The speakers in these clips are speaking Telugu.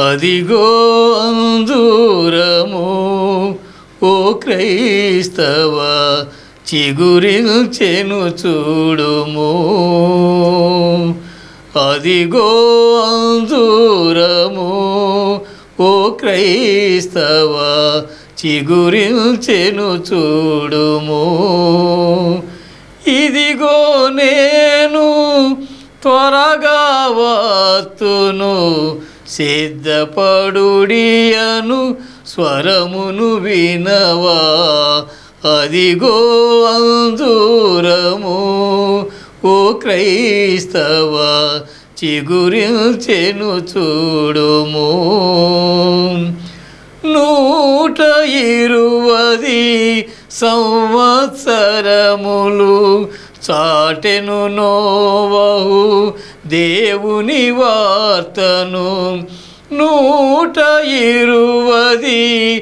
అదిగో అంజూరము ఓ క్రైస్తవ చిగురిల్చెను చూడుము అదిగో అంజూరము ఓ క్రైస్తవ చిగురిల్చెను చూడుము ఇదిగో నేను త్వరగా వత్తును సిద్ధపడుడియను స్వరమును వినవా అదిగో అంజూరము ఓ క్రైస్తవ చిగురించెను చూడుము నూట ఇరువది సంవత్సరములు చాటెను నోవహు దేవుని వార్తను నూట ఇరువది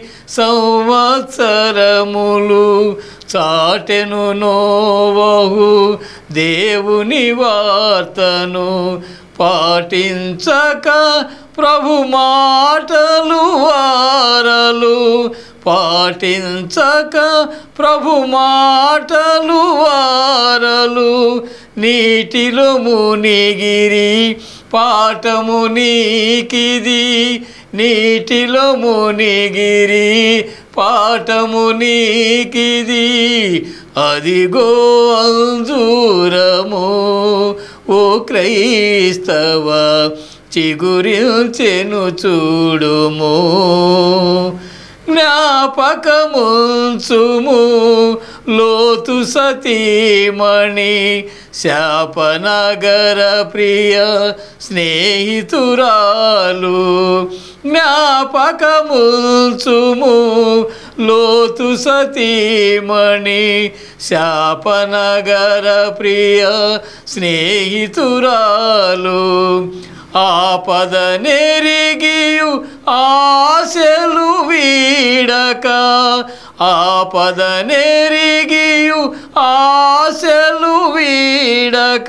సంవత్సరములు చాటెను నోవహు దేవుని వార్తను పాటించక ప్రభు మాటలు వారలు పాటించక ప్రభు మాటలు వారలు నీటిలో మునిగిరి పాఠము నీకిది నీటిలో మునిగిరి పాఠము నీకిది అదిగో అంజూరము ఓ క్రైస్తవ చిగురించెను చూడుము జ్ఞాపకముంచుము లోతు సతీమణి శాపనగర ప్రియ స్నేహితురాలు జ్ఞాపకముంచుము లోతు సతీమణి శాపనగర ప్రియ స్నేహితురాలు ఆపద నెరిగియు ఆశలు వీడక ఆపద నెరిగియు ఆశలు వీడక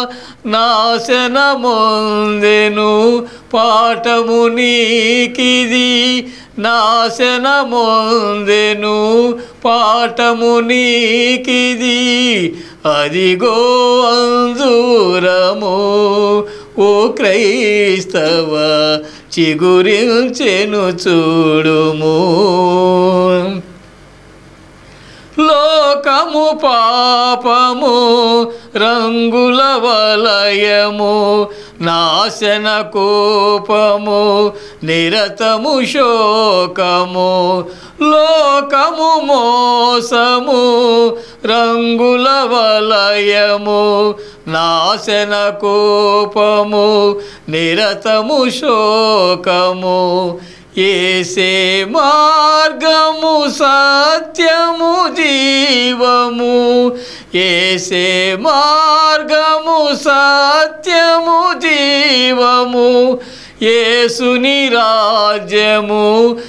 నాశనమొందెను పాఠము నీకిది నాశనమొందెను పాఠము నీకిది అదిగో అంజూరము ఓ క్రైస్తవ చిగురించెను చూడుము లోకము పాపము రంగుల వలయము నాశన కోపము నిరతము శోకము లోకము మోసము రంగుల వలయము నాశన కోపము నిరతము శోకము ఏసే మార్గము సత్యము జీవము ఏసే మార్గము సత్యము జీవము ఏసుని రాజ్యము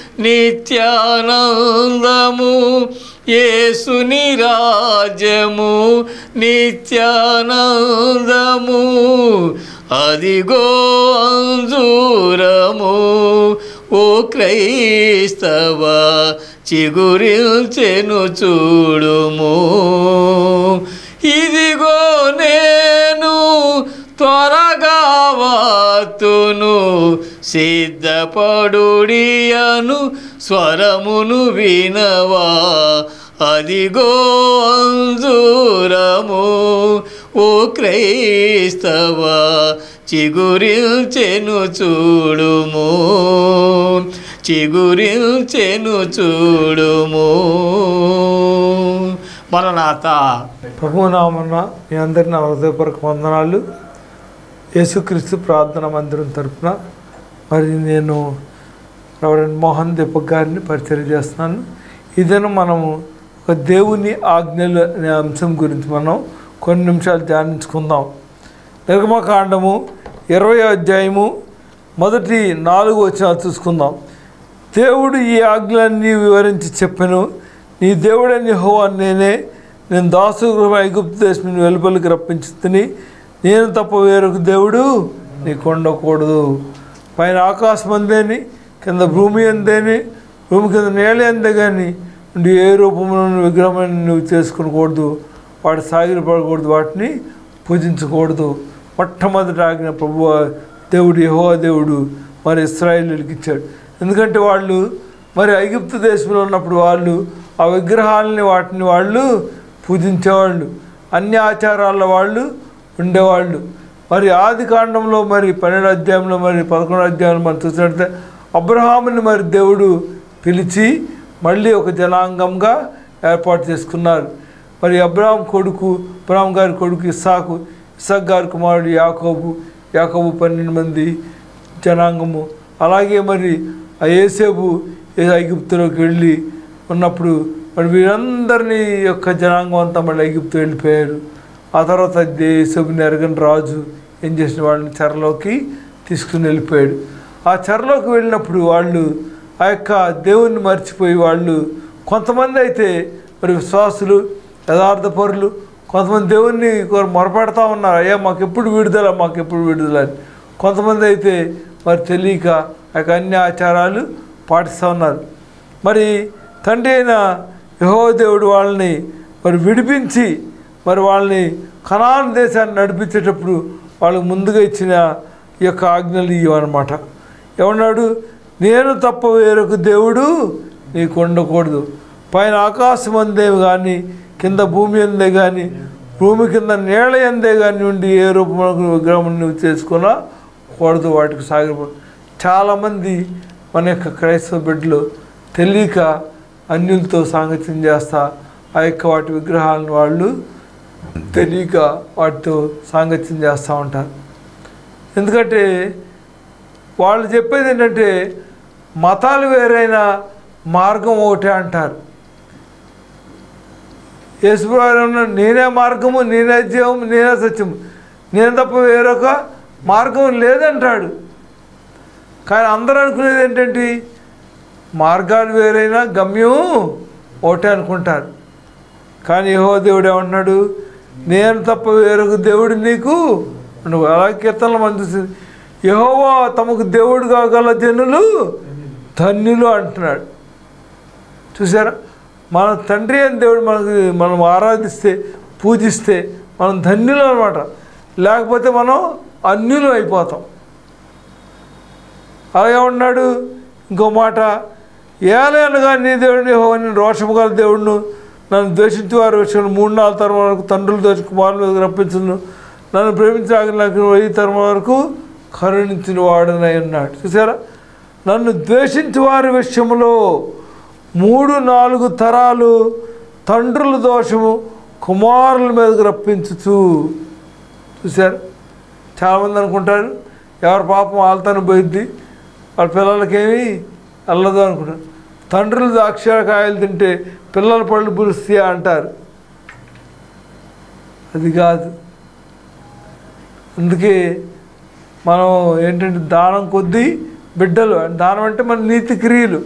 నిత్యానందము ఏసుని రాజ్యము నిత్యానందము అదిగో అంజూరము ఓ క్రైస్తవ చిగురిల్చెను చూడుము ఇదిగో నేను త్వరగా వాతును సిద్ధపడుడియను స్వరమును వినవా అదిగో అంజూరము ఓ క్రైస్తవ చిగురిల్చెను చూడుము చిగురిల్చెను చూడుము మననాథ ప్రభునామన్న మీ అందరిని నా హృదయపూర్వక వందనాలు యేసుక్రీస్తు ప్రార్థన మందిరం తరపున మరి నేను రవరెండ్ మోహన్ దీపక్ గారిని పరిచయం చేస్తున్నాను ఇదను మనము ఒక దేవుని ఆజ్ఞలు అనే అంశం గురించి మనం కొన్ని నిమిషాలు ధ్యానించుకుందాం నిర్గమకాండము ఇరవై అధ్యాయము మొదటి నాలుగు వచ్చిన చూసుకుందాం దేవుడు ఈ ఆజ్ఞలన్నీ వివరించి చెప్పాను నీ దేవుడని యెహోవా నేనే నేను దాసుగృహ ఐగుప్తు దేశం నుండి వెలుపలికి రప్పించుతుని నేను తప్ప వేరొక దేవుడు నీకు ఉండకూడదు పైన ఆకాశం అందేని కింద భూమి అందేని భూమి కింద నేల అందే కానీ నువ్వు ఏ రూపంలో విగ్రహం నువ్వు చేసుకునకూడదు వాటి సాగిరపడకూడదు వాటిని పూజించకూడదు మొట్టమొదటి ఆజ్ఞ ప్రభు దేవుడు యహో దేవుడు మరి ఇస్రాయిల్కి ఇచ్చాడు ఎందుకంటే వాళ్ళు మరి ఐగుప్తు దేశంలో ఉన్నప్పుడు వాళ్ళు ఆ విగ్రహాలని వాటిని వాళ్ళు పూజించేవాళ్ళు అన్ని ఆచారాల వాళ్ళు ఉండేవాళ్ళు మరి ఆది కాండంలో మరి పన్నెండు అధ్యాయంలో మరి పదకొండు అధ్యాయంలో మనం చూసినట్లయితే అబ్రహాముని మరి దేవుడు పిలిచి మళ్ళీ ఒక జనాంగంగా ఏర్పాటు చేసుకున్నారు మరి అబ్రహాం కొడుకు అబ్రహాం గారి కొడుకు ఇస్సాకు ఇస్సాక్ గారి కుమారుడు యాకోబు యాకోబు పన్నెండు మంది జనాంగము అలాగే మరి ఆ ఏసేపు ఏ ఐగుప్తులోకి వెళ్ళి ఉన్నప్పుడు మరి వీరందరినీ యొక్క జనాంగం అంతా మళ్ళీ ఐగుప్తు వెళ్ళిపోయారు ఆ తర్వాత దేశపుని ఎరగని రాజు ఏం చేసిన వాళ్ళని చెరలోకి తీసుకుని వెళ్ళిపోయాడు ఆ చెరలోకి వెళ్ళినప్పుడు వాళ్ళు ఆ యొక్క దేవుణ్ణి మర్చిపోయి వాళ్ళు కొంతమంది అయితే మరి విశ్వాసులు యథార్థపరులు కొంతమంది దేవుణ్ణి కోరి మొరపెడతా ఉన్నారు అయ్యా మాకు ఎప్పుడు విడుదల మాకు ఎప్పుడు విడుదల అని కొంతమంది అయితే మరి తెలియక ఆ యొక్క అన్ని ఆచారాలు పాటిస్తూ ఉన్నారు మరి తండ్రి అయిన యహో దేవుడు వాళ్ళని మరి విడిపించి మరి వాళ్ళని కనాన్ దేశాన్ని నడిపించేటప్పుడు వాళ్ళకు ముందుగా ఇచ్చిన ఈ యొక్క ఆజ్ఞలు ఇవన్నమాట ఏమన్నాడు నేను తప్ప వేరొక దేవుడు నీకు ఉండకూడదు పైన ఆకాశం అందే కానీ కింద భూమి అందే కానీ భూమి కింద నేల అందే కానీ ఉండి ఏ రూపంలో విగ్రహం నువ్వు చేసుకున్నా కూడదు వాటికి సాగిపడు చాలామంది మన యొక్క క్రైస్తవ బిడ్డలు తెలియక అన్యులతో సాంగత్యం చేస్తా ఆ యొక్క వాటి విగ్రహాలను వాళ్ళు తెలియక వాటితో సాంగత్యం చేస్తూ ఉంటారు ఎందుకంటే వాళ్ళు చెప్పేది ఏంటంటే మతాలు వేరైన మార్గం ఒకటే అంటారు యేసుప్రభు నేనే మార్గము నేనే జీవము నేనే సత్యము నేను తప్ప వేరొక మార్గం లేదంటాడు కానీ అందరూ అనుకునేది ఏంటంటే మార్గాలు వేరైనా గమ్యం ఒకటే అనుకుంటారు కానీ యహో దేవుడు ఏమంటున్నాడు నేను తప్ప వేరొక దేవుడు నీకు నువ్వు అలా కీర్తనలు మనం చూసింది యహోవా తమకు దేవుడు కాగల జనులు ధన్యులు అంటున్నాడు చూసారా మన తండ్రి అని దేవుడు మనకు మనం ఆరాధిస్తే పూజిస్తే మనం ధన్యులు అనమాట లేకపోతే మనం అన్యులు అయిపోతాం అలాగే ఉన్నాడు ఇంకో మాట ఏలైనగా నీ దేవుడిని యెహోవా నేను రోషము గల దేవుడును నన్ను ద్వేషించి వారి విషయంలో మూడు నాలుగు తరం వరకు తండ్రులు దోషి కుమారుల మీద రప్పించును నన్ను ప్రేమించి నాకు వెయ్యి తరం వరకు కరుణించిన వాడనై ఉన్నాడు చూసారా నన్ను ద్వేషించి వారి విషయంలో మూడు నాలుగు తరాలు తండ్రుల దోషము కుమారుల మీదకు రప్పించుచు చూసారు చాలామంది అనుకుంటారు ఎవరి పాపం వాళ్ళతోనే పోయిద్ది వాళ్ళ పిల్లలకేమి వెళ్ళదు అనుకుంటారు తండ్రులు ద్రాక్షకాయలు తింటే పిల్లల పళ్ళు పులుస్తాయా అంటారు అది కాదు అందుకే మనం ఏంటంటే దానం కొద్దీ బిడ్డలు దానం అంటే మన నీతి క్రియలు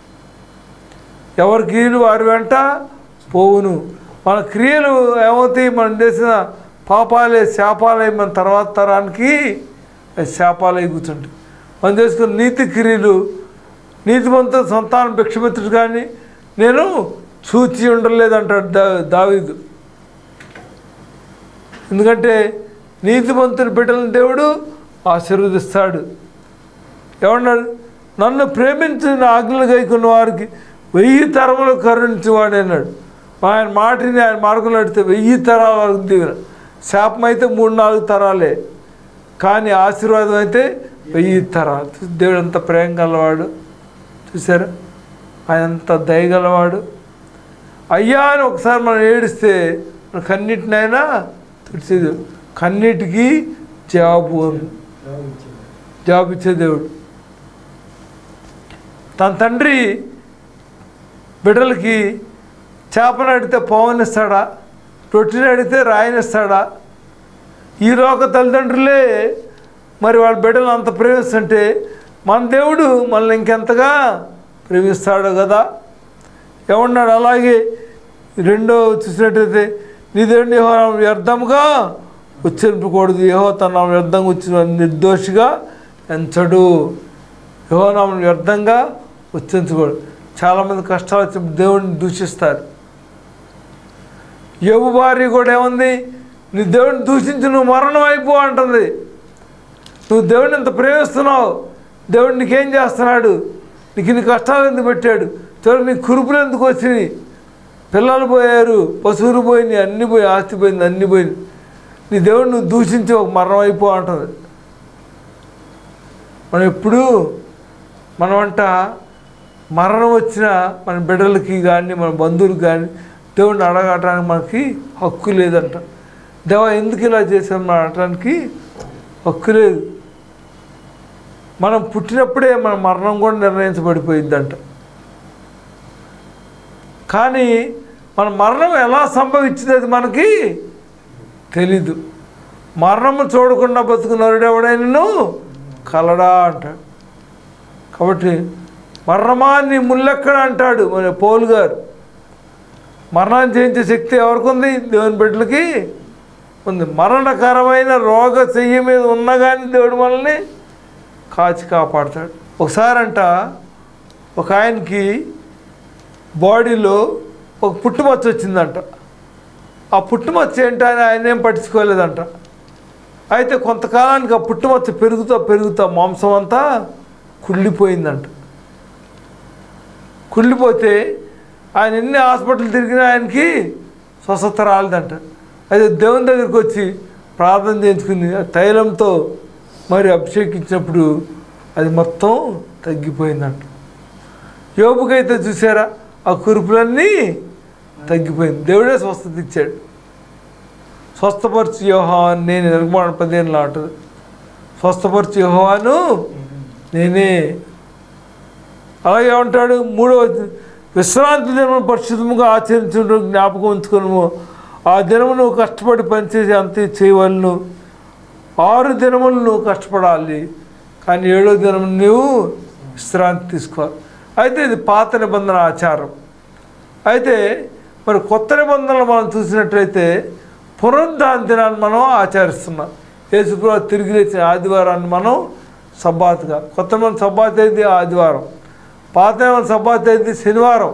ఎవరి క్రియలు వారి వెంట పోవును మన క్రియలు ఏమవుతాయి మనం చేసిన పాపాలే శాపాలే మన తర్వాత తరానికి అవి శాపాలై కూర్చుంటాయి మనం చేసుకున్న నీతి క్రియలు నీతిమంత సంతానం భిక్షమిత్రుడు కానీ నేను చూచి ఉండలేదంటాడు దా దావీదు ఎందుకంటే నీతిమంతుని బిడ్డలను దేవుడు ఆశీర్వదిస్తాడు ఏమన్నాడు నన్ను ప్రేమించిన ఆజ్ఞలు గైకున్న వారికి వెయ్యి తరములు కరుణించేవాడు అన్నాడు ఆయన మాటిని ఆయన మార్గంలో అడితే వెయ్యి తరాల వరకు దీవెన శాపం అయితే మూడు నాలుగు తరాలే కానీ ఆశీర్వాదం అయితే వెయ్యి తరాలు చూసి దేవుడు ఎంత ప్రేమ గలవాడు చూసారా ఆయన అంత దయగలవాడు అయ్యా అని ఒకసారి మనం ఏడిస్తే మన కన్నిటినైనా తుడిచేది కన్నిటికి జాబు అని జాబ్ ఇచ్చే దేవుడు తన తండ్రి బిడ్డలకి చేపను అడిగితే పవనిస్తాడా రొట్టెని అడిగితే రాయనిస్తాడా ఈ లోక తల్లిదండ్రులే మరి వాళ్ళ బిడ్డలు అంత ప్రేమిస్తుంటే మన దేవుడు మనల్ని ఇంకెంతగా ప్రేమిస్తాడు కదా ఏమన్నాడు అలాగే రెండో చూసినట్టయితే నీ దేవుడిని యెహోవా వ్యర్థముగా ఉచ్చరింపకూడదు ఏహో తన వ్యర్థంగా వచ్చిన నిర్దోషిగా ఎంచడు యోనామను వ్యర్థంగా ఉచ్చరించకూడదు చాలామంది కష్టాలు వచ్చి దేవుడిని దూషిస్తారు యోబు భార్య కూడా ఏముంది నీ దేవుడిని దూషించి నువ్వు మరణం అయిపో అంటుంది నువ్వు దేవుడిని ఎంత ప్రేమిస్తున్నావు దేవుడు నీకేం చేస్తున్నాడు నీకు ఇన్ని కష్టాలు ఎందుకు పెట్టాడు చివరికి నీకు కురుపులు ఎందుకు వచ్చినాయి పిల్లలు పోయారు పశువులు పోయినాయి అన్నీ పోయి ఆస్తి పోయింది అన్నీ పోయింది నీ దేవుడిని నువ్వు దూషించి ఒక మరణం అయిపో అంటుంది మనం ఎప్పుడు మనమంట మరణం వచ్చిన మన బిడ్డలకి కానీ మన బంధువులకు కానీ దేవుడిని అడగటానికి మనకి హక్కు లేదంట దేవా ఎందుకు ఇలా చేసాం మనం అనటానికి హక్కు లేదు మనం పుట్టినప్పుడే మన మరణం కూడా నిర్ణయించబడిపోయిందంట కానీ మన మరణం ఎలా సంభవించింది అది మనకి తెలీదు మరణము చూడకుండా బతుకున్నాడు ఎవడైనా కలడా అంటాడు కాబట్టి మరణమా నీ ముల్లెక్కడ అంటాడు మన పౌలు గారు మరణాన్ని జయించే శక్తి ఎవరికి ఉంది దేవుని బిడ్డలకి ఉంది మరణకరమైన రోగ చెయ్యి మీద ఉన్నా కానీ దేవుడు మనల్ని కాచి కాపాడతాడు ఒకసారంట ఒక ఆయనకి బాడీలో ఒక పుట్టుమచ్చ వచ్చిందంట ఆ పుట్టుమచ్చ ఏంటని ఆయన ఏం పట్టించుకోలేదంట అయితే కొంతకాలానికి ఆ పుట్టుమచ్చ పెరుగుతా పెరుగుతా మాంసం అంతా కుళ్ళిపోయిందంట కుళ్ళిపోతే ఆయన ఎన్ని హాస్పిటల్ తిరిగినా ఆయనకి స్వస్థత రాలేదంట అయితే దేవుని దగ్గరికి వచ్చి ప్రార్థన చేయించుకుని ఆ తైలంతో మరి అభిషేకించినప్పుడు అది మొత్తం తగ్గిపోయిందంట యోబుకైతే చూసారా ఆ కురుపులన్నీ తగ్గిపోయింది దేవుడే స్వస్థత ఇచ్చాడు స్వస్థపరచు యోహాన్ నేను నిర్మాణ పదేళ్ళు అంటుంది స్వస్థపరచు యోహాను నేనే అలాగే ఉంటాడు మూడవ విశ్రాంతి దినం పరిశుద్ధముగా ఆచరించడం జ్ఞాపకం ఉంచుకును ఆ దినము నువ్వు కష్టపడి పనిచేసి అంత చేయవలను ఆరు దినములు నువ్వు కష్టపడాలి కానీ ఏడో దినం నువ్వు విశ్రాంతి తీసుకోవాలి అయితే ఇది పాత నిబంధన ఆచారం అయితే మరి కొత్త నిబంధనలు మనం చూసినట్లయితే పునరుద్ధాన దినాన్ని మనం ఆచరిస్తున్నాం యేసుప్రభు తిరిగి లేచిన ఆదివారాన్ని మనం సబ్బాత్గా కొత్త మన సబ్బాత్ అయితే ఆదివారం పాత నిబంధన సబ్బాత్ అయితే శనివారం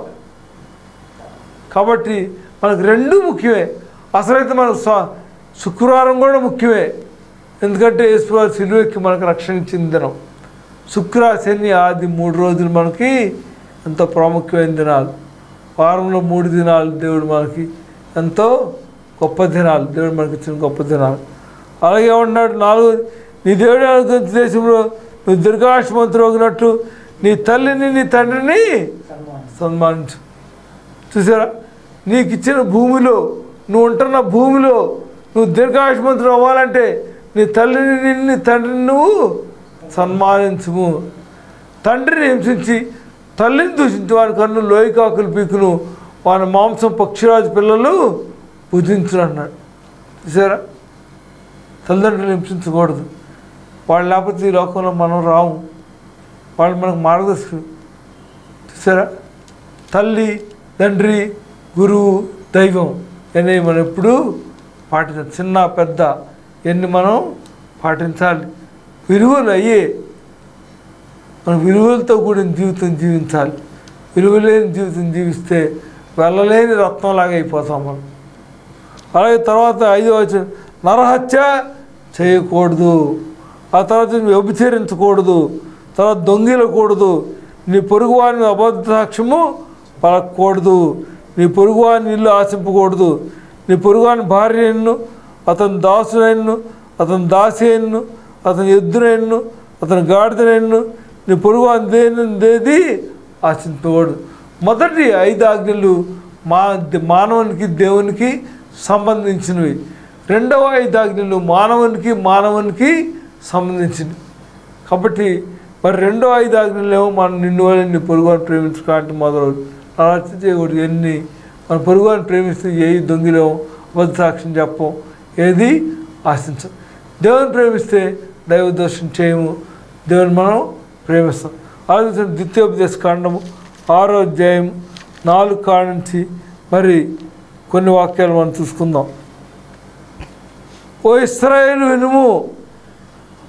కాబట్టి మనకు రెండు ముఖ్యమే అసలైతే మనకు స్వ- శుక్రవారం కూడా ముఖ్యమే ఎందుకంటే యేసుప్రభు సిలువెక్కి మనకు రక్షణ ఇచ్చిన దినం శుక్ర శని ఆది మూడు రోజులు మనకి ఎంతో ప్రాముఖ్యమైన దినాలు వారంలో మూడు దినాలు దేవుడు మనకి ఎంతో గొప్ప దినాలు దేవుడు మనకి ఇచ్చిన గొప్ప దినాలు అలాగే ఉన్నాడు నాలుగు నీ దేవుడు అనుగ్రహించిన దేశంలో నువ్వు దీర్ఘాయుష్మంతుడు నీ తల్లిని నీ తండ్రిని సన్మానించు చూసారా నీకు ఇచ్చిన భూమిలో నువ్వు ఉంటున్న భూమిలో నువ్వు దీర్ఘాయుష్మంతుడు అవ్వాలంటే నీ తల్లిని నిన్ను తండ్రిని నువ్వు సన్మానించుము తండ్రిని హింసించి తల్లిని దూషించి వాని కన్ను లోయకాకులు పీకును వాని మాంసం పక్షిరాజు పిల్లలు భుజించును అన్నాడు చూసారా తల్లిదండ్రులు హింసించకూడదు వాళ్ళు లేకపోతే ఈ లోకంలో మనం రాము వాళ్ళు మనకు మార్గదర్శకులు చూసారా తల్లి తండ్రి గురువు దైవం అనేవి మనం ఎప్పుడూ పాటించాలి చిన్న పెద్ద ఎన్ని మనం పాటించాలి విలువలు అయ్యే మనం విలువలతో కూడిన జీవితం జీవించాలి విలువలేని జీవితం జీవిస్తే వెళ్ళలేని రత్నంలాగా అయిపోతాం మనం అలాగే తర్వాత ఐదో వచ్చిన నరహత్య చేయకూడదు ఆ తర్వాత నువ్వు వ్యభిచరించకూడదు తర్వాత దొంగిలకూడదు నీ పొరుగువాని అబద్ధ సాక్ష్యము పలకూడదు నీ పొరుగువాని ఇల్లు ఆశింపకూడదు నీ పొరుగువాని భార్యను అతని దాసునైను అతని దాసేను అతని ఎద్దునైను అతని గాడిదనైను నీ పొరుగువాని దేని దేది ఆశించకూడదు మొదటి ఐదు ఆజ్ఞలు మా మానవునికి దేవునికి సంబంధించినవి రెండవ ఐదు ఆజ్ఞలు మానవునికి మానవునికి సంబంధించినవి కాబట్టి మరి రెండో ఐదు ఆజ్ఞలేమో మనం నిన్ను వల్ల నీ పొరుగుని ప్రేమించుకో అంటే మొదలు అలా చేయకూడదు ఎన్ని మన పొరుగుని ప్రేమిస్తే ఏ దొంగిలేమో అబద్ధ సాక్ష్యం చెప్పం ఏది ఆశించం దేవుని ప్రేమిస్తే దైవ దోషం చేయము దేవుని మనం ప్రేమిస్తాం ఆలోచన ద్వితీయోపదేశ కాండము ఆరో అధ్యాయం నాలుగు కాడ నుంచి మరి కొన్ని వాక్యాలు మనం చూసుకుందాం ఓ ఇస్రాయేల్ వినుము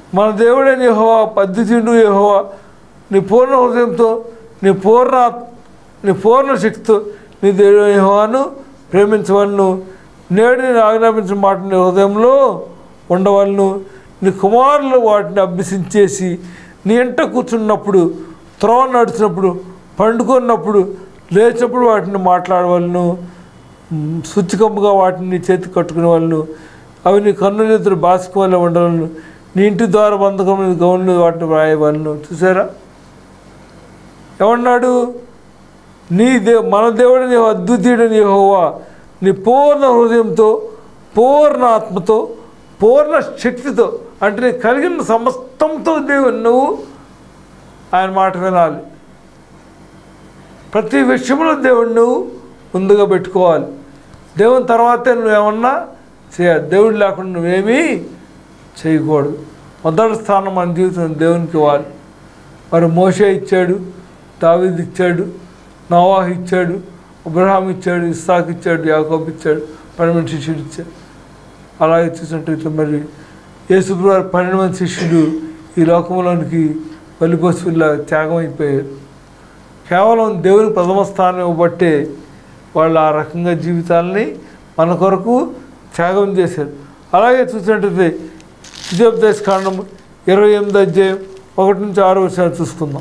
మన దేవుడైన యెహోవా పద్ధతిండు యెహోవా నీ పూర్ణ హృదయంతో నీ పూర్ణ నీ పూర్ణ శక్తితో నీ దేవుడు యెహోవాను ప్రేమించవలను నేడు నేను ఆజ్ఞాపించిన మాట నీ హృదయంలో ఉండవలను నీ కుమారులు వాటిని అభ్యసించేసి నీ ఇంట కూర్చున్నప్పుడు త్రోవ నడిచినప్పుడు పండుకున్నప్పుడు లేచినప్పుడు వాటిని మాట్లాడవలను మ్, సూచికముగా వాటిని నీ చేతి కట్టుకునే వాళ్ళు అవి నీ కన్నులెదురు బాసికం వల్ల ఉండవలను నీ ఇంటి ద్వారా బంధకం మీద గౌన్లు వాటిని వ్రాయవలను చూసారా ఏమన్నాడు నీ దే మన దేవుడిని అద్వితీయుడని యెహోవా నీ పూర్ణ హృదయంతో పూర్ణ ఆత్మతో పూర్ణ శక్తితో అంటే నీ కలిగిన సమస్తంతో దేవుని నువ్వు ఆయన మాట వినాలి ప్రతి విషయంలో దేవుడు నువ్వు ముందుగా పెట్టుకోవాలి దేవుని తర్వాతే నువ్వేమన్నా చేయాలి దేవుడు లేకుండా నువ్వేమీ చేయకూడదు మొదటి స్థానం మన జీవితం దేవునికి ఇవ్వాలి మరి మోషే ఇచ్చాడు దావీద్ ఇచ్చాడు నవాహ్ ఇచ్చాడు అబ్రహాం ఇచ్చాడు ఇస్సాక్ ఇచ్చాడు యాకోబ్ ఇచ్చాడు పన్నెండు శిష్యుడు ఇచ్చాడు అలాగే చూసినట్టయితే మరి యేసుప్రభు వారి పన్నెండు మంది శిష్యులు ఈ లోకంలోనికి బలి పశువుల్లా త్యాగం అయిపోయారు కేవలం దేవునికి ప్రథమ స్థానం ఇవ్వబట్టే వాళ్ళు ఆ రకంగా జీవితాలని మన కొరకు త్యాగం చేశారు అలాగే చూసినట్టయితే విజయోపదేశ కాండం ఇరవై ఎనిమిది అధ్యాయం ఒకటి నుంచి ఆరు వర్షాలు చూసుకుందాం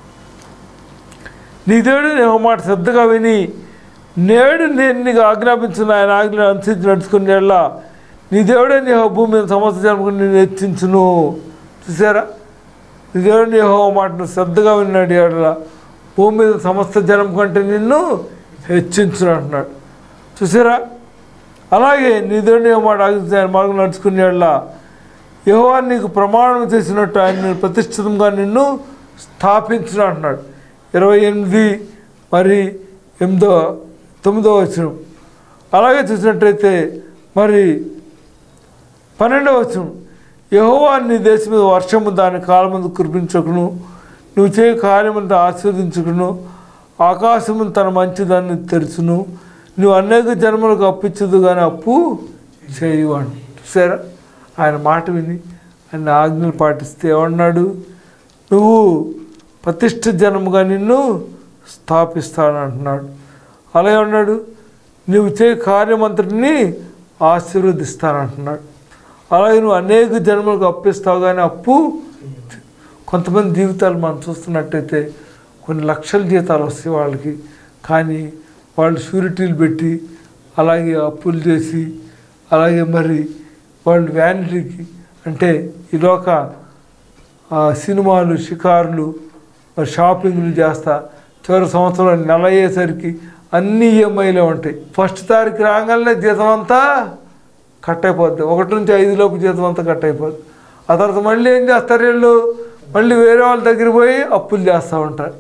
నీ దేవుడు నేను ఒక మాట శ్రద్ధగా విని నేడు నేను నీకు ఆజ్ఞాపించిన ఆయన ఆజ్ఞ అనుసరించి నడుచుకునేలా నీ దేవుడే నీ భూమి మీద సమస్త జన్మకు నేను హెచ్చించును చూసారా నీ దేవుడు నీ హో మాటను శ్రద్ధగా విన్నాడు ఏడలా భూమి మీద సమస్త జనం కంటే నిన్ను హెచ్చించును అంటున్నాడు చూసారా అలాగే నీ దేవుడు ఏ మాట ఆజ్ఞించి ఆయన మార్గం నడుచుకునేలా యహోవా నీకు ప్రమాణం చేసినట్టు ఆయన నిన్ను ప్రతిష్ఠితంగా నిన్ను స్థాపించిన అంటున్నాడు ఇరవై ఎనిమిది మరి ఎనిమిదో తొమ్మిదో వచనం అలాగే చూసినట్టయితే మరి పన్నెండవ వచనం యహోవా నీ దేశం మీద వర్షము దాని కాలమందు కురిపించకును నువ్వు చేయ కార్యమంతా ఆశీర్వదించుకును ఆకాశము తన మంచి దాన్ని తెరుచును నువ్వు అనేక జన్మలకు అప్పించదు కానీ అప్పు చేయవాడు చూసారా ఆయన మాట విని ఆయన ఆజ్ఞలు పాటిస్తే ఏమన్నాడు నువ్వు ప్రతిష్ఠ జనముగా నిన్ను స్థాపిస్తాను అంటున్నాడు అలాగే ఉన్నాడు నువ్వు చే కార్యమంతటిని ఆశీర్వదిస్తానంటున్నాడు అలాగే నువ్వు అనేక జన్మలకు అప్పిస్తావు కానీ అప్పు కొంతమంది జీవితాలు మనం చూస్తున్నట్టయితే కొన్ని లక్షల జీతాలు వస్తాయి వాళ్ళకి కానీ వాళ్ళు షూరిటీలు పెట్టి అలాగే అప్పులు చేసి అలాగే మరి వాళ్ళు వ్యానిటీకి అంటే ఇదొక ఆ, సినిమాలు షికారులు మరి షాపింగ్లు చేస్తా చివరి సంవత్సరం నెల అయ్యేసరికి అన్ని ఈఎంఐలే ఉంటాయి ఫస్ట్ తారీఖు రాగానే జీతం అంతా కట్ అయిపోద్ది ఒకటి నుంచి ఐదు లోపు జీతం అంతా కట్ అయిపోద్ది ఆ తర్వాత మళ్ళీ ఏం చేస్తారు వీళ్ళు మళ్ళీ వేరే వాళ్ళ దగ్గర పోయి అప్పులు చేస్తూ ఉంటారు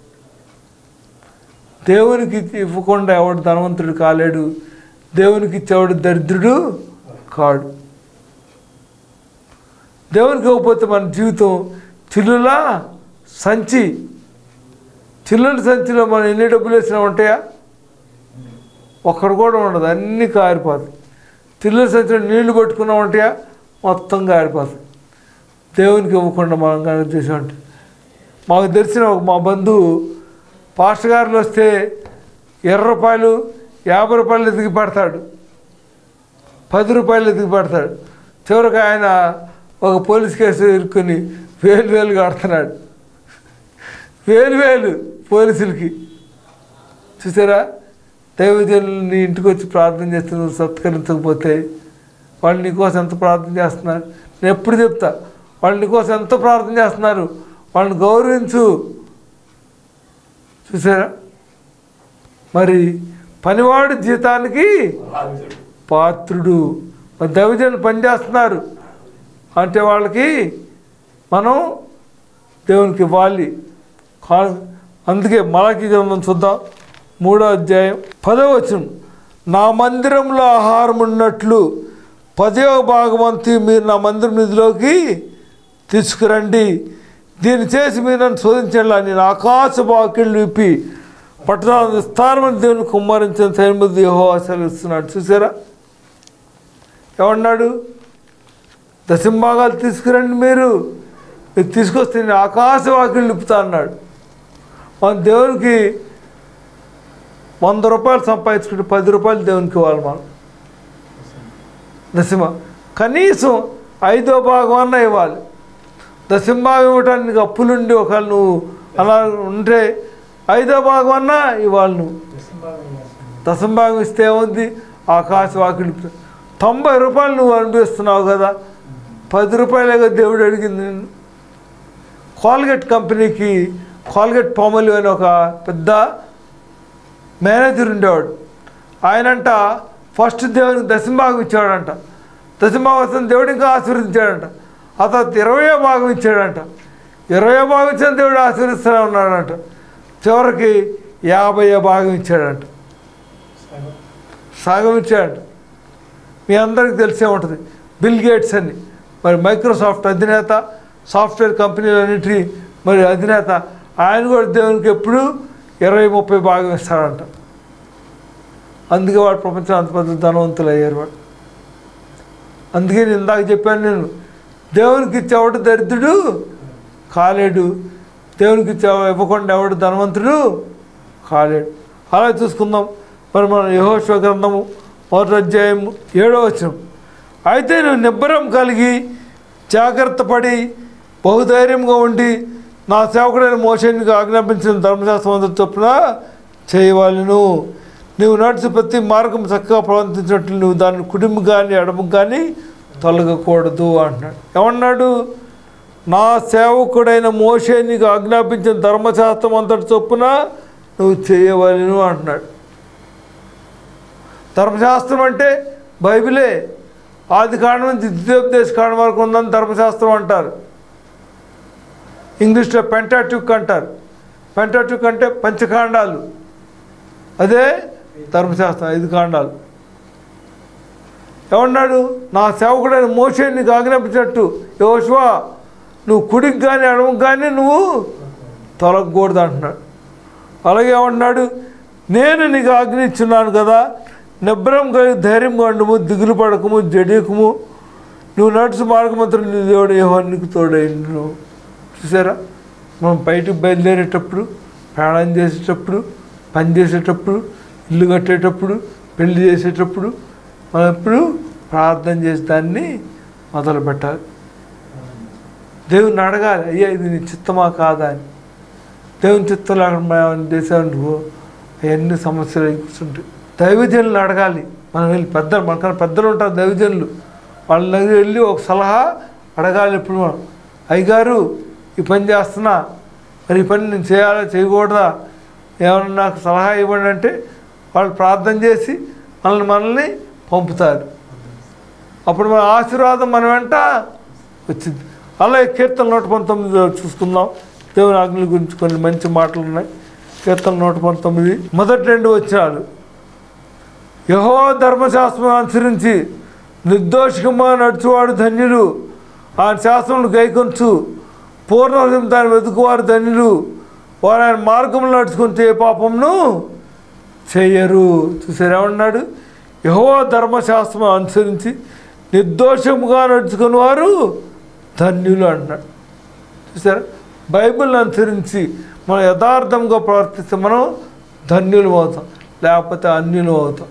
దేవునికి ఇవ్వకుండా ఎవడు ధనవంతుడు కాలేడు దేవునికి ఇచ్చేవాడు దరిద్రుడు కాడు దేవునికి ఇవ్వకపోతే మన జీవితం చిల్లులా సంచి చిల్లుల సంచిలో మనం ఎన్ని డబ్బులు వేసినా ఉంటాయా ఒక్కడు కూడా ఉండదు అన్నీ కారిపోతాయి చిల్లుల సంచిలో నీళ్లు పట్టుకున్నా ఉంటాయా మొత్తం కారిపోతాయి దేవునికి ఇవ్వకుండా మనం కనుక చేసామంటే మాకు తెలిసిన ఒక మా బంధువు పాస్టర్ గారులు వస్తే ఇరవై రూపాయలు యాభై రూపాయలు ఎదిగి పడతాడు పది రూపాయలు ఎదిగి పడతాడు చివరికి ఆయన ఒక పోలీస్ కేసు ఇరుక్కొని వేలు వేలు కడుతున్నాడు వేలు వేలు పోలీసులకి చూసారా దైవజనులు నీ ఇంటికి వచ్చి ప్రార్థన చేస్తే నువ్వు సత్కరించకపోతే వాళ్ళు నీకోసం ఎంత ప్రార్థన చేస్తున్నారు నేను ఎప్పుడు చెప్తా వాళ్ళు నీకోసం ఎంత ప్రార్థన చేస్తున్నారు వాళ్ళని గౌరవించు చూసారా మరి పనివాడు జీతానికి పాత్రుడు మరి దైవజనులు పనిచేస్తున్నారు అంటే వాళ్ళకి మనం దేవునికి ఇవ్వాలి కా- అందుకే మలకి గ్రంథం చూద్దాం మూడో అధ్యాయం పదవ వచనం నా మందిరంలో ఆహారం ఉన్నట్లు పదవ భాగవంతి మీరు నా మందిరం నిధిలోకి తీసుకురండి దీన్ని చేసి మీరు నన్ను శోధించండి నేను ఆకాశ బాకిళ్ళు విప్పి పట్టణాలను విస్తారమైన దేవుని కుమ్మరించిన సైన్మతి యహో సెలవిస్తున్నాడు చూసారా ఏమన్నాడు దశంభాగాలు తీసుకురండి మీరు మీరు తీసుకొస్తే నేను ఆకాశవాకిలు నింపుతా అన్నాడు మన దేవునికి వంద రూపాయలు సంపాదించుకుంటే పది రూపాయలు దేవునికి ఇవ్వాలి మనం దశమ కనీసం ఐదో భాగం అన్న ఇవ్వాలి దశంభాగం ఇవ్వటానికి అప్పులుండి ఒకవేళ నువ్వు అలా ఉంటే ఐదో భాగం అన్నా ఇవ్వాలి నువ్వు దశంభాగం ఇస్తే ఏముంది ఆకాశ వాకిలి తొంభై రూపాయలు నువ్వు అనిపిస్తున్నావు కదా పది రూపాయలేగా దేవుడు అడిగింది నిన్ను కోల్గేట్ కంపెనీకి కోల్గేట్ పామలి అని ఒక పెద్ద మేనేజర్ ఉండేవాడు ఆయనంట ఫస్ట్ దేవునికి దశంభాగం ఇచ్చాడంట దశంభాగం వస్తే దేవుడు ఇంకా ఆశీర్వదించాడంట ఆ తర్వాత ఇరవయో భాగం ఇచ్చాడంట ఇరవయో భాగం ఇచ్చిన దేవుడు ఆశీర్వదిస్తూనే ఉన్నాడంట చివరికి యాభయో భాగం ఇచ్చాడంట సగం ఇచ్చాడంట మీ అందరికీ తెలిసే ఉంటుంది బిల్ గేట్స్ అని మరి మైక్రోసాఫ్ట్ అధినేత సాఫ్ట్వేర్ కంపెనీలన్నిటి మరి అధినేత ఆయన కూడా దేవునికి ఎప్పుడు ఇరవై ముప్పై భాగం ఇస్తాడంట అందుకే వాడు ప్రపంచం అంత పెద్ద ధనవంతులు అయ్యారు వాడు అందుకే నేను ఇందాక చెప్పాను నేను దేవునికి ఇచ్చేవాడు దరిద్రుడు కాలేడు దేవునికి ఇచ్చే ఇవ్వకుండా ఎవడు ధనవంతుడు కాలేడు అలా చూసుకుందాం మరి మన యహోశ్వ గ్రంథము మొదటి అధ్యాయం ఏడో వచ్చిన అయితే నువ్వు నిబ్బరం కలిగి జాగ్రత్త పడి బహుధైర్యంగా ఉండి నా సేవకుడైన మోషనికి ఆజ్ఞాపించిన ధర్మశాస్త్రం అందరి చొప్పున చేయవాలను నువ్వు నడిచి ప్రతి మార్గం చక్కగా ప్రవర్తించినట్లు నువ్వు దాన్ని కుటుంబం కానీ ఎడమ కానీ తొలగకూడదు అంటున్నాడు ఏమన్నాడు నా సేవకుడైన మోషే నీకు ఆజ్ఞాపించిన ధర్మశాస్త్రం అంతటి చొప్పున నువ్వు చేయవలను అంటున్నాడు ధర్మశాస్త్రం అంటే బైబిలే ఆది కాండం నుంచి ద్వితీయోపదేశ కాండం వరకు ఉందని ధర్మశాస్త్రం అంటారు ఇంగ్లీష్లో పెంటాట్యూక్ అంటారు పెంటాట్యూక్ అంటే పంచకాండాలు అదే ధర్మశాస్త్రం ఐదు కాండాలు ఏమన్నాడు నా సేవకుడైన మోసే నీకు ఆజ్ఞాపించినట్టు యోశ్వా నువ్వు కుడికి కానీ ఎడమకి కానీ నువ్వు తొలగకూడదు అంటున్నాడు అలాగే ఏమన్నాడు నేను నీకు ఆజ్ఞ ఇచ్చున్నాను కదా నిబ్రం కలిగి ధైర్యంగా ఉండము దిగులు పడకము జడీకము నువ్వు నడుచు మార్గమంత్రం నీ దేవుడు ఏహో నీకు తోడైంది నువ్వు చూసారా మనం బయటకు బయలుదేరేటప్పుడు ప్రయాణం చేసేటప్పుడు పని చేసేటప్పుడు ఇల్లు కట్టేటప్పుడు పెళ్లి చేసేటప్పుడు మనం ఎప్పుడు ప్రార్థన చేసి దాన్ని మొదలు పెట్టాలి దేవుని అడగాలి అయ్యా ఇది నీ చిత్తమా కాదా అని దేవుని చిత్తం లేకుండా మనం చేసావు అవన్నీ సమస్యలు అయి కూర్చుంటాయి దైవజనులు అడగాలి మనం వెళ్ళి పెద్దలు మనకన్నా పెద్దలు ఉంటారు దైవజనులు వాళ్ళ దగ్గర వెళ్ళి ఒక సలహా అడగాలి ఇప్పుడు మనం అయ్యగారు ఈ పని చేస్తున్నా మరి ఈ పని నేను చేయాలా చేయకూడదా ఏమన్నా నాకు సలహా ఇవ్వండి అంటే వాళ్ళు ప్రార్థన చేసి మనల్ని మనల్ని పంపుతారు అప్పుడు మన ఆశీర్వాదం మన వెంట వచ్చింది అలాగే కీర్తన నూట పంతొమ్మిది చూసుకుందాం దేవుని ఆజ్ఞల గురించి కొన్ని మంచి మాటలు ఉన్నాయి కీర్తన నూట పంతొమ్మిది మొదటి రెండు వచ్చినాలు యహో ధర్మశాస్త్రం అనుసరించి నిర్దోషికంగా నడుచువాడు ధన్యులు ఆ శాస్త్రములు గైకొంచు పూర్ణ దాన్ని వెతుకువారు ధన్యులు వారు ఆయన మార్గంలో నడుచుకుంటే ఏ పాపంను చేయరు చూసారు ఏమన్నాడు యహో ధర్మశాస్త్రం అనుసరించి నిర్దోషముగా నడుచుకుని వారు ధన్యులు అంటున్నాడు చూసారా బైబిల్ని అనుసరించి మనం యథార్థంగా ప్రవర్తిస్తే మనం ధన్యులు అవుతాం లేకపోతే అన్యులు అవుతాం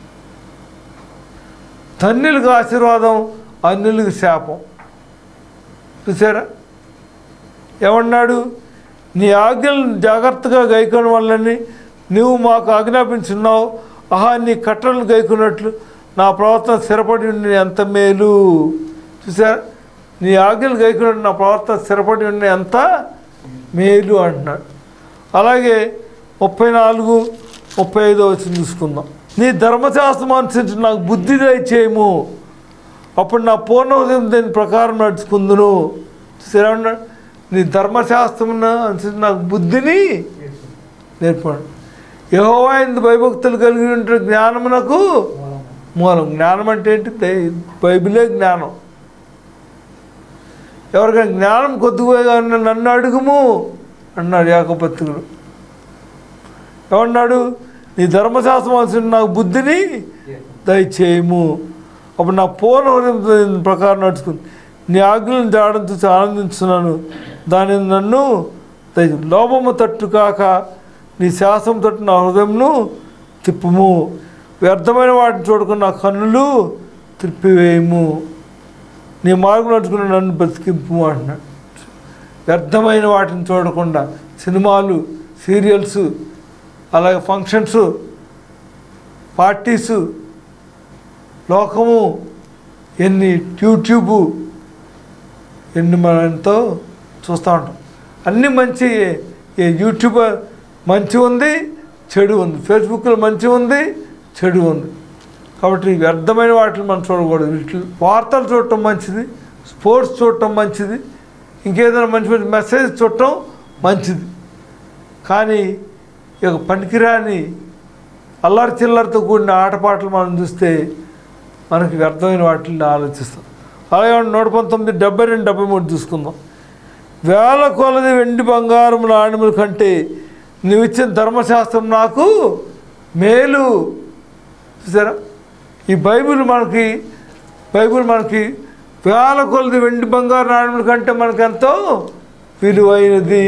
ధన్యులకు ఆశీర్వాదం అన్యులకు శాపం చూసారా ఏమన్నాడు నీ ఆజ్ఞలను జాగ్రత్తగా గైకొని వల్లని నువ్వు మాకు ఆజ్ఞాపించున్నావు ఆహా నీ కట్టలను గైకున్నట్లు నా ప్రవర్తన స్థిరపడి ఉండి ఎంత మేలు చూసారా నీ ఆజ్ఞలు గైకున్నట్టు నా ప్రవర్తన స్థిరపడి ఉండి ఎంత మేలు అంటున్నాడు అలాగే ముప్పై నాలుగు ముప్పై ఐదో వచ్చి చూసుకుందాం నీ ధర్మశాస్త్రం అనుసరించి నాకు బుద్ధి దయచేయము అప్పుడు నా పూర్ణ హృదయం దీని ప్రకారం నడుచుకుందును చూసారా నీ ధర్మశాస్త్రం అనుసరించి నాకు బుద్ధిని నేర్పండి యహోవాయింది భయభక్తులు కలిగి ఉంటే జ్ఞానమునకు మూలం జ్ఞానం అంటే ఏంటి దై- బైబిలే జ్ఞానం ఎవరికైనా జ్ఞానం కొద్దిగా ఉన్న నన్ను అడుగుము అన్నాడు యాకపత్రికుడు ఏమన్నాడు నీ ధర్మశాస్త్రం అనుసరించి నాకు బుద్ధిని దయచేయము అప్పుడు నా పూర్ణ హృదయం ప్రకారం నడుచుకుంది నీ ఆజ్ఞలను తేవడం చూసి ఆనందించున్నాను దానిని నన్ను దయ లోభము తట్టు కాక నీ శాసం తట్టు నా హృదయంను తిప్పుము వ్యర్థమైన వాటిని చూడకుండా నా కన్నులు త్రిప్పివేయము నీ మార్గం నడుచుకుని నన్ను బ్రతికింపు అంటున్నాడు వ్యర్థమైన వాటిని చూడకుండా సినిమాలు సీరియల్స్ అలాగే ఫంక్షన్స్ పార్టీసు లోకము ఎన్ని యూట్యూబ్ ఎన్ని మనం ఎంతో చూస్తూ ఉంటాం అన్నీ మంచి ఈ యూట్యూబ్ మంచి ఉంది చెడు ఉంది ఫేస్బుక్లో మంచి ఉంది చెడు ఉంది కాబట్టి వ్యర్థమైన వాటిని మనం చూడకూడదు వీటిలో వార్తలు చూడటం మంచిది స్పోర్ట్స్ చూడటం మంచిది ఇంకేదైనా మంచి మంచి మెసేజ్ చూడటం మంచిది కానీ ఈ యొక్క పనికిరాని అల్లరి చిల్లరితో కూడిన ఆటపాటలు మనం చూస్తే మనకి వ్యర్థమైన వాటిని ఆలోచిస్తాం అలాగే నూట పంతొమ్మిది డెబ్బై రెండు డెబ్బై మూడు చూసుకుందాం వేల కొలది వెండి బంగారం నాణ్యముల కంటే నువ్వు ఇచ్చిన ధర్మశాస్త్రం నాకు మేలు చూసారా ఈ బైబిల్ మనకి బైబిల్ మనకి వేల కొలది వెండి బంగారు నాణ్యముల కంటే మనకు ఎంతో విలువైనది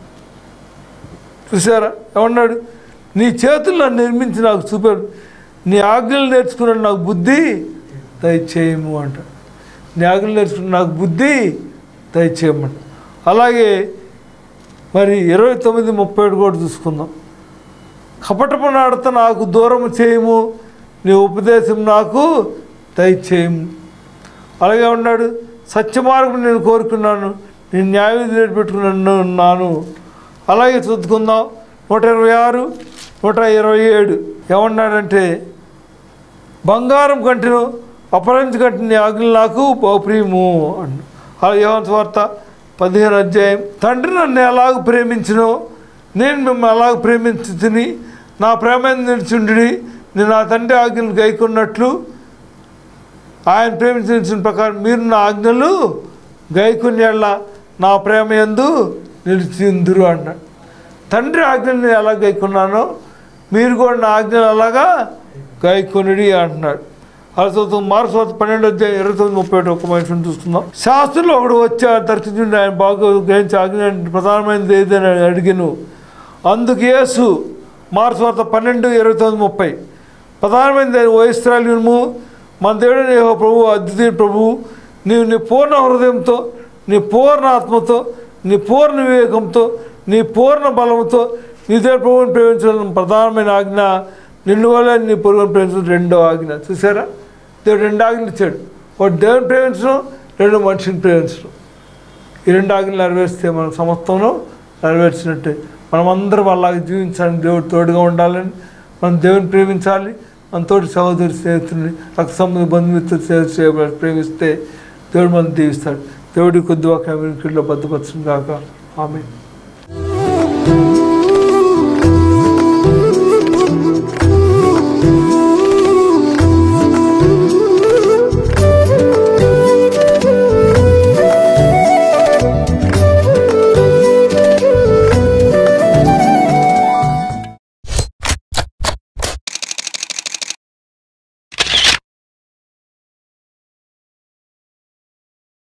చూసారా ఏమన్నాడు నీ చేతులు నన్ను నిర్మించి నాకు చూపాడు నీ ఆజ్ఞలు నేర్చుకున్నాడు నాకు బుద్ధి దయచేయము అంట నీ ఆజ్ఞలు నేర్చుకున్న నాకు బుద్ధి దయచేయమంట అలాగే మరి ఇరవై తొమ్మిది ముప్పై ఏడు కూడా చూసుకుందాం కపటపు నడత నాకు దూరం చేయము నీ ఉపదేశం నాకు దయచేయము అలాగే ఉన్నాడు సత్య మార్గం నేను కోరుకున్నాను నేను న్యాయ విధి పెట్టుకున్నాను ఉన్నాను అలాగే చదువుకుందాం నూట ఇరవై ఆరు నూట ఇరవై ఏడు ఏమన్నాడంటే బంగారం కంటెను అపరంజి కంటే నీ ఆజ్ఞలు నాకు బహుప్రియము అన్న అలా యోహన్ వార్త పదిహేను అధ్యాయం తండ్రి నన్ను ఎలాగ ప్రేమించును నేను మిమ్మల్ని అలాగ ప్రేమించి తిని నా ప్రేమ నిలిచిండి నేను నా తండ్రి ఆజ్ఞలు గైకున్నట్లు ఆయన ప్రేమించిన ప్రకారం మీరు నా ఆజ్ఞలు గైకునేళ్ళ నా ప్రేమ ఎందు నిలిచిందురు అన్నాడు తండ్రి ఆజ్ఞలు నేను ఎలా గైకున్నానో మీరు కూడా నా ఆజ్ఞలు అలాగా గైకొనిడి అంటున్నాడు అలా చదువుతుంది మార్క్స్ పన్నెండు అధ్యాయం ఇరవై తొమ్మిది ముప్పై ఒకటి ఒక మనిషిని చూస్తున్నాం శాస్త్రులు ఒకడు వచ్చి ఆ దర్శించుండి ఆయన బాగా గ్రహించి ఆజ్ఞ ప్రధానమైనది ఏదని అడిగిను అందుకు యేసు మార్క్స్ వార్త పన్నెండు ఇరవై తొమ్మిది ముప్పై ప్రధానమైనది వయస్త్రాలు మన దేవుడు నీ ప్రభు అద్వితీయ ప్రభు నీవు నీ పూర్ణ హృదయంతో నీ పూర్ణ ఆత్మతో నీ పూర్ణ వివేకంతో నీ పూర్ణ బలంతో నీ దేవుడు ప్రభువుని ప్రేమించడం ప్రధానమైన ఆజ్ఞ నిన్ను వల్ల నీ పొరుగుని ప్రేమించడం రెండో ఆజ్ఞ చూసారా దేవుడు రెండు ఆజ్ఞలు ఇచ్చాడు ఒకటి దేవుని ప్రేమించడం రెండు మనిషిని ప్రేమించడం ఈ రెండు ఆజ్ఞలు నెరవేర్స్తే మనం సమస్తంలో నెరవేర్చినట్టే మనమందరం అలాగే జీవించాలని దేవుడు తోడుగా ఉండాలని మనం దేవుని ప్రేమించాలి మన తోటి సహోదరి స్నేహితుడిని రక్త సంబంధ బంధుమిత్రులు సేవ చేయబడి ప్రేమిస్తే దేవుడు మనం దీవిస్తాడు దేవుడి కొద్ది ఒక అమెరికల్లో భద్రపరచడం కాక ఆమె